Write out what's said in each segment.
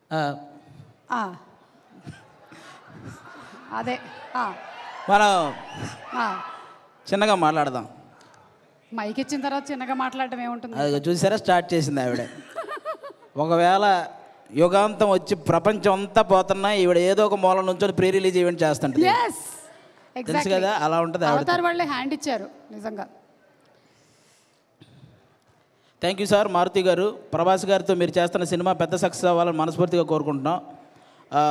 ఆ, ఆ. అదే ఆ, మనం ఆ. చిన్నగా మాట్లాడదాం మైక్ ఇచ్చిన తర్వాత చిన్నగా మాట్లాడటం ఏముంటుంది అది చూసారా స్టార్ట్ చేసింది ఆవిడ ఒకవేళ యుగాంతం వచ్చి ప్రపంచం అంతా పోతున్నా ఈవిడ ఏదో ఒక మూల నుంచి ప్రీ రిలీజ్ ఈవెంట్ చేస్తుంటుంది ఎస్ తెలుసు కదా అలా ఉంటుంది ఆవిడ అవతార్ వాళ్ళే హ్యాండ్ ఇచ్చారు నిజంగా థ్యాంక్ యూ సార్ మారుతి గారు ప్రభాస్ గారితో మీరు చేస్తున్న సినిమా పెద్ద సక్సెస్ అవ్వాలని మనస్ఫూర్తిగా కోరుకుంటున్నాం ఆ,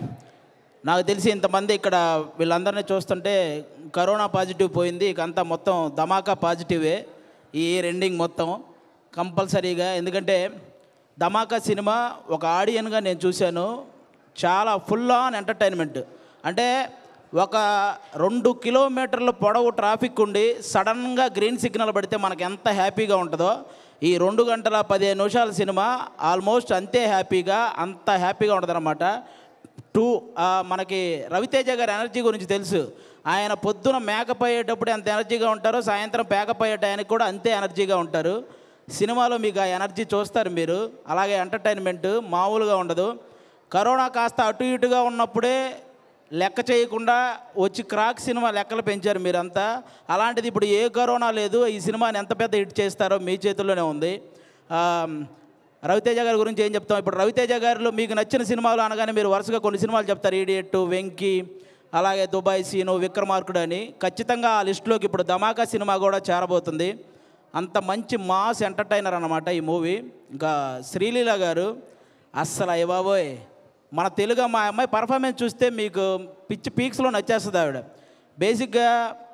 నాకు తెలిసి ఇంతమంది ఇక్కడ వీళ్ళందరినీ చూస్తుంటే కరోనా పాజిటివ్ పోయింది ఇక అంతా మొత్తం ధమాకా పాజిటివే ఈ ఇయర్ ఎండింగ్ మొత్తం కంపల్సరీగా ఎందుకంటే ధమాకా సినిమా ఒక ఆడియన్గా నేను చూశాను చాలా ఫుల్ ఆన్ ఎంటర్టైన్మెంట్ అంటే ఒక రెండు కిలోమీటర్ల పొడవు ట్రాఫిక్ ఉండి సడన్గా గ్రీన్ సిగ్నల్ పడితే మనకు ఎంత హ్యాపీగా ఉంటుందో ఈ రెండు గంటల పదిహేను నిమిషాల సినిమా ఆల్మోస్ట్ అంతే హ్యాపీగా అంత హ్యాపీగా ఉంటుంది టూ ఆ, మనకి రవితేజ గారి ఎనర్జీ గురించి తెలుసు ఆయన పొద్దున మేకప్ అయ్యేటప్పుడు ఎంత ఎనర్జీగా ఉంటారో సాయంత్రం పేకప్ అయ్యే టయానికి కూడా అంతే ఎనర్జీగా ఉంటారు సినిమాలో మీకు ఆ ఎనర్జీ చూస్తారు మీరు అలాగే ఎంటర్టైన్మెంట్ మామూలుగా ఉండదు కరోనా కాస్త అటు ఇటుగా ఉన్నప్పుడే లెక్క చేయకుండా వచ్చి క్రాక్ సినిమా లెక్కలు పెంచారు మీరంతా అలాంటిది ఇప్పుడు ఏ కరోనా లేదు ఈ సినిమాని ఎంత పెద్ద హిట్ చేస్తారో మీ చేతుల్లోనే ఉంది ఆ, రవితేజ గారి గురించి ఏం చెప్తాం ఇప్పుడు రవితేజ గారిలో మీకు నచ్చిన సినిమాలు అనగానే మీరు వరుసగా కొన్ని సినిమాలు చెప్తారు ఈడియట్ వెంకీ అలాగే దుబాయ్ సీను విక్రమార్కుడు అని ఖచ్చితంగా ఆ లిస్టులోకి ఇప్పుడు ధమాకా సినిమా కూడా చేరబోతుంది అంత మంచి మాస్ ఎంటర్టైనర్ అన్నమాట ఈ మూవీ ఇంకా శ్రీలీల గారు అస్సలు అయ్య బాబోయ్ మన తెలుగు మా అమ్మాయి పర్ఫార్మెన్స్ చూస్తే మీకు పిచ్చి పీక్స్లో నచ్చేస్తుంది ఆవిడ బేసిక్గా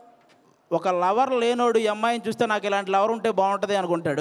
ఒక లవర్ లేనోడు ఈ అమ్మాయిని చూస్తే నాకు ఇలాంటి లవర్ ఉంటే బాగుంటుంది అనుకుంటాడు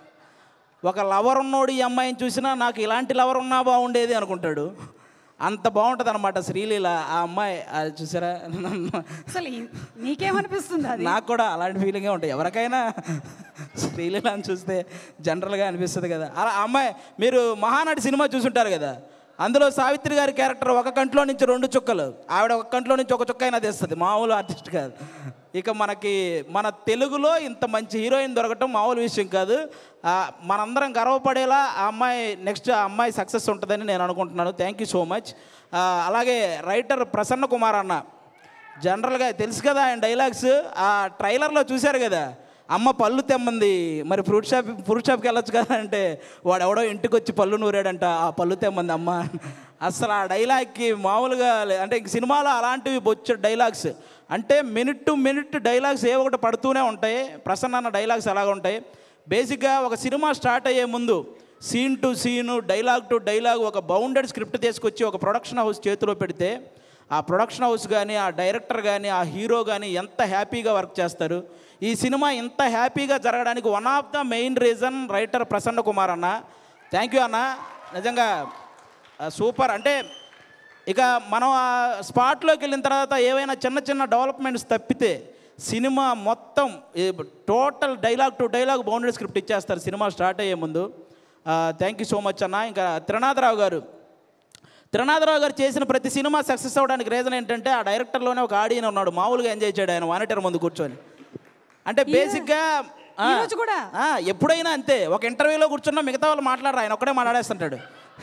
ఒక లవర్ ఉన్నోడు ఈ అమ్మాయిని చూసినా నాకు ఇలాంటి లవర్ ఉన్నా బాగుండేది అనుకుంటాడు అంత బాగుంటుంది అనమాట శ్రీలీల ఆ అమ్మాయి అది చూసారా అసలు ఈ- నీకేమనిపిస్తుంది అది నాకు కూడా అలాంటి ఫీలింగే ఉంటాయి ఎవరికైనా శ్రీలీలని చూస్తే జనరల్గా అనిపిస్తుంది కదా అలా ఆ అమ్మాయి మీరు మహానటి సినిమా చూసుంటారు కదా అందులో సావిత్రి గారి క్యారెక్టర్ ఒక కంట్లో నుంచి రెండు చుక్కలు ఆవిడ ఒక కంట్లో నుంచి ఒక చుక్క అయినా తెస్తుంది మామూలు ఆర్టిస్ట్ కాదు ఇక మనకి మన తెలుగులో ఇంత మంచి హీరోయిన్ దొరకటం మామూలు విషయం కాదు ఆ, మనందరం గర్వపడేలా ఆ అమ్మాయి నెక్స్ట్ ఆ అమ్మాయి సక్సెస్ ఉంటుందని నేను అనుకుంటున్నాను థ్యాంక్ యూ సో మచ్ అలాగే రైటర్ ప్రసన్న కుమార్ అన్న జనరల్గా తెలుసు కదా ఆయన డైలాగ్స్ ఆ ట్రైలర్లో చూశారు కదా అమ్మ పళ్ళు తెమ్మంది మరి ఫ్రూట్ షాప్ ఫ్రూట్ షాప్కి వెళ్ళొచ్చు కదా అంటే వాడు ఎవడో ఇంటికి వచ్చి పళ్ళు నూరాడంట ఆ పళ్ళు తెమ్మంది అమ్మ అసలు ఆ డైలాగ్కి మామూలుగా లే- అంటే ఇంక సినిమాలో అలాంటివి బొచ్చు డైలాగ్స్ అంటే మినిట్ టు మినిట్ డైలాగ్స్ ఏ ఒకటి పడుతూనే ఉంటాయి ప్రసన్న అన్న డైలాగ్స్ అలాగ ఉంటాయి బేసిక్గా ఒక సినిమా స్టార్ట్ అయ్యే ముందు scene to scene dialogue to dialogue ఒక బౌండెడ్ స్క్రిప్ట్ తీసుకొచ్చి ఒక ప్రొడక్షన్ హౌస్ చేతిలో పెడితే ఆ ప్రొడక్షన్ హౌస్ కానీ ఆ డైరెక్టర్ కానీ ఆ హీరో కానీ ఎంత హ్యాపీగా వర్క్ చేస్తారు ఈ సినిమా ఇంత హ్యాపీగా జరగడానికి one of the main reason writer Prasanna Kumar అన్న థ్యాంక్ యూ అన్న నిజంగా ఆ, సూపర్ అంటే ఇక మనం ఆ స్పాట్లోకి వెళ్ళిన తర్వాత ఏవైనా చిన్న చిన్న డెవలప్మెంట్స్ తప్పితే సినిమా మొత్తం total dialogue to dialogue boundary script ఇచ్చేస్తారు సినిమా స్టార్ట్ అయ్యే ముందు థ్యాంక్ యూ సో మచ్ అన్న ఇంకా త్రినాథరావు గారు త్రినాథరావు గారు చేసిన ప్రతి సినిమా సక్సెస్ అవ్వడానికి రీజన్ ఏంటంటే ఆ డైరెక్టర్లోనే ఒక ఆడియన్ ఉన్నాడు మామూలుగా ఎంజాయ్ చేయడు ఆయన మానిటర్ ముందు కూర్చొని అంటే బేసిక్గా ఆ, ఈరోజు కూడా? ఆ, ఎప్పుడైనా అంతే ఒక ఇంటర్వ్యూలో కూర్చున్నా మిగతా వాళ్ళు మాట్లాడరు ఆయన ఒక్కడే మాట్లాడేస్తుంటాడు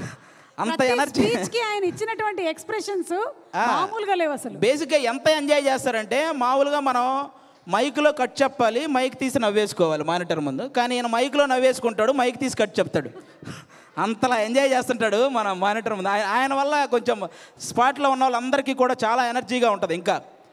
అంత ఎనర్జీ స్పీచ్ కి ఆయన ఇచ్చినటువంటి ఎక్స్ప్రెషన్స్ మామూలుగా లేవు అసలు బేసిక్గా ఎంత ఎంజాయ్ చేస్తారంటే మామూలుగా మనం మైక్లో కట్ చెప్పాలి మైక్ తీసి నవ్వేసుకోవాలి మానిటర్ ముందు కానీ ఈయన మైక్లో నవ్వేసుకుంటాడు మైక్ తీసి కట్ చెప్తాడు అంతలా ఎంజాయ్ చేస్తుంటాడు మన మానిటర్ ముందు ఆయన ఆయన వల్ల కొంచెం స్పాట్లో ఉన్న వాళ్ళందరికీ కూడా చాలా ఎనర్జీగా ఉంటుంది ఇంకా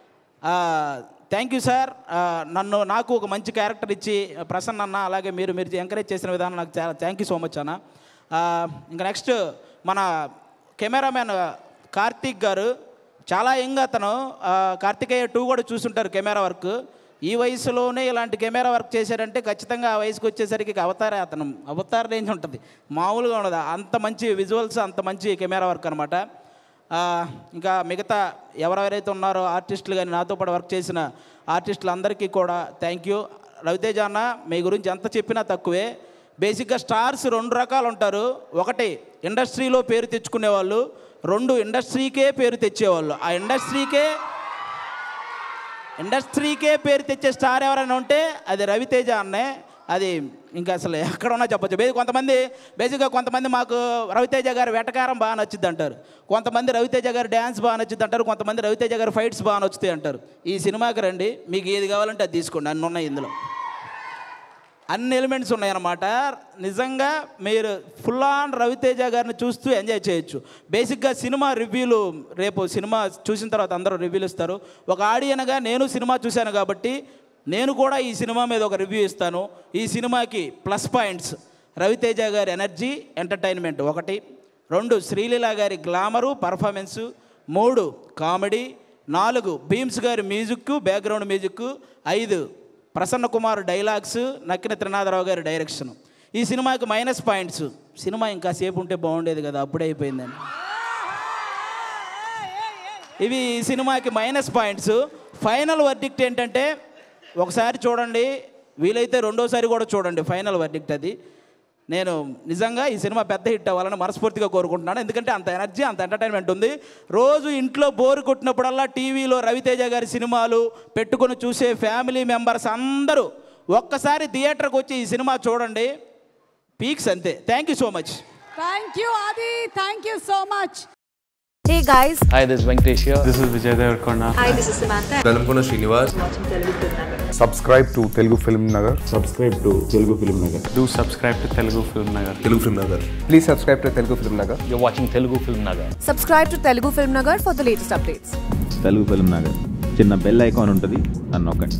థ్యాంక్ యూ సార్ నన్ను నాకు ఒక మంచి క్యారెక్టర్ ఇచ్చి ప్రసన్న అన్న అలాగే మీరు మీరు ఎంకరేజ్ చేసిన విధానం నాకు చాలా థ్యాంక్ యూ సో మచ్ అన్న ఆ, ఇంకా నెక్స్ట్ మన కెమెరామ్యాన్ కార్తీక్ గారు చాలా యంగ్ అతను ఆ, కార్తికేయ టూ కూడా చూసుంటారు కెమెరా వర్క్ ఈ వయసులోనే ఇలాంటి కెమెరా వర్క్ చేశారంటే ఖచ్చితంగా ఆ వయసుకి వచ్చేసరికి ఇక అవతారే అతను అవతార రేంజ్ ఉంటుంది మామూలుగా ఉండదు అంత మంచి విజువల్స్ అంత మంచి కెమెరా వర్క్ అనమాట ఇంకా మిగతా ఎవరెవరైతే ఉన్నారో ఆర్టిస్టులు కానీ నాతో పాటు వర్క్ చేసిన ఆర్టిస్టులు అందరికీ కూడా థ్యాంక్ యూ రవితేజ అన్న మీ గురించి ఎంత చెప్పినా తక్కువే బేసిక్గా స్టార్స్ రెండు రకాలు ఉంటారు ఒకటి ఇండస్ట్రీలో పేరు తెచ్చుకునే వాళ్ళు రెండు ఇండస్ట్రీకే పేరు తెచ్చేవాళ్ళు ఆ ఇండస్ట్రీకే ఇండస్ట్రీకే పేరు తెచ్చే స్టార్ ఎవరైనా ఉంటే అది రవితేజ అన్నే అది ఇంకా అసలు ఎక్కడ ఉన్నా చెప్పొచ్చు బే కొంతమంది బేసిక్గా కొంతమంది మాకు రవితేజ గారి వెటకారం బాగా నచ్చుద్ది అంటారు కొంతమంది రవితేజ గారి డ్యాన్స్ బాగా నచ్చుద్ది అంటారు కొంతమంది రవితేజ గారి ఫైట్స్ బాగా నచ్చుతాయి అంటారు ఈ సినిమాకి రండి మీకు ఏది కావాలంటే అది తీసుకోండి అన్ని ఉన్నాయి ఇందులో అన్ని ఎలిమెంట్స్ ఉన్నాయన్నమాట నిజంగా మీరు ఫుల్ ఆన్ రవితేజ గారిని చూస్తూ ఎంజాయ్ చేయొచ్చు బేసిక్గా సినిమా రివ్యూలు రేపు సినిమా చూసిన తర్వాత అందరూ రివ్యూలు ఇస్తారు ఒక ఆడియన్గా నేను సినిమా చూశాను కాబట్టి నేను కూడా ఈ సినిమా మీద ఒక రివ్యూ ఇస్తాను ఈ సినిమాకి ప్లస్ పాయింట్స్ రవితేజ గారి ఎనర్జీ ఎంటర్టైన్మెంట్ ఒకటి రెండు శ్రీలీల గారి గ్లామరు పర్ఫార్మెన్సు మూడు కామెడీ నాలుగు భీమ్స్ గారి మ్యూజిక్ బ్యాక్గ్రౌండ్ మ్యూజిక్ ఐదు ప్రసన్న కుమార్ డైలాగ్స్ నక్కిన త్రినాథరావు గారి డైరెక్షన్ ఈ సినిమాకి మైనస్ పాయింట్స్ సినిమా ఇంకా సేపు ఉంటే బాగుండేది కదా అప్పుడే అయిపోయిందని ఇవి ఈ సినిమాకి మైనస్ పాయింట్స్ ఫైనల్ వర్డిక్ట్ ఏంటంటే ఒకసారి చూడండి వీలైతే రెండోసారి కూడా చూడండి ఫైనల్ వర్డిక్ట్ అది నేను నిజంగా ఈ సినిమా పెద్ద హిట్ అవ్వాలని మనస్ఫూర్తిగా కోరుకుంటున్నాను ఎందుకంటే అంత ఎనర్జీ అంత ఎంటర్టైన్మెంట్ ఉంది రోజు ఇంట్లో బోరు కొట్టినప్పుడల్లా టీవీలో రవితేజ గారి సినిమాలు పెట్టుకొని చూసే ఫ్యామిలీ మెంబర్స్ అందరూ ఒక్కసారి థియేటర్కి వచ్చి ఈ సినిమా చూడండి పీక్స్ అంతే thank you so much thank you Aadi thank you so much Hey guys, Hi, this is Venkatesh here. This is Vijay Devarkonda. hi, this is Samantha. Velankonda Srinivas subscribe to Telugu Film Nagar. Subscribe to Telugu film Nagar Do subscribe to Telugu Film Nagar. Telugu film Nagar Please subscribe to Telugu Film Nagar. You're watching Telugu Film Nagar. Subscribe to Telugu Film Nagar for the latest updates. Telugu film Nagar చిన్న bell icon ఉంటుంది అని నొక్కండి